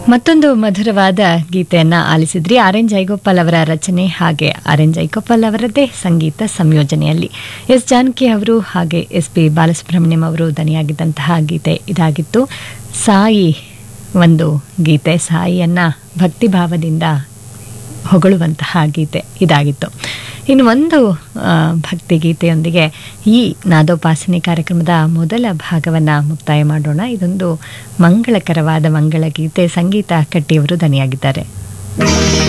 ಮತ್ತೊಂದು ಮಧುರವಾದ ಗೀತೆಯನ್ನ ಆಲಿಸಿದ್ರಿ ಆರ್ ಎನ್ ಜೈಗೋಪಾಲ್ ಅವರ ರಚನೆ ಹಾಗೆ ಆರ್ ಎನ್ ಜೈಗೋಪಾಲ್ ಅವರದ್ದೇ ಸಂಗೀತ ಸಂಯೋಜನೆಯಲ್ಲಿ ಎಸ್ ಜಾನಕಿ ಅವರು ಹಾಗೆ ಎಸ್ ಪಿ ಬಾಲಸುಬ್ರಹ್ಮಣ್ಯಂ ಅವರು ದನಿಯಾಗಿದ್ದಂತಹ ಗೀತೆ ಇದಾಗಿತ್ತು ಸಾಯಿ ಒಂದು ಗೀತೆ ಸಾಯಿಯನ್ನ ಭಕ್ತಿಭಾವದಿಂದ ಹೊಗಳುವಂತಹ ಗೀತೆ ಇದಾಗಿತ್ತು ಇನ್ನು ಒಂದು ಆ, ಭಕ್ತಿ ಗೀತೆಯೊಂದಿಗೆ ಈ ನಾದೋಪಾಸನೆ ಕಾರ್ಯಕ್ರಮದ ಮೊದಲ ಭಾಗವನ್ನು ಮುಕ್ತಾಯ ಮಾಡೋಣ ಇದೊಂದು ಮಂಗಳಕರವಾದ ಮಂಗಳ ಗೀತೆ ಸಂಗೀತ ಕಟ್ಟಿಯವರು ದನಿಯಾಗಿದ್ದಾರೆ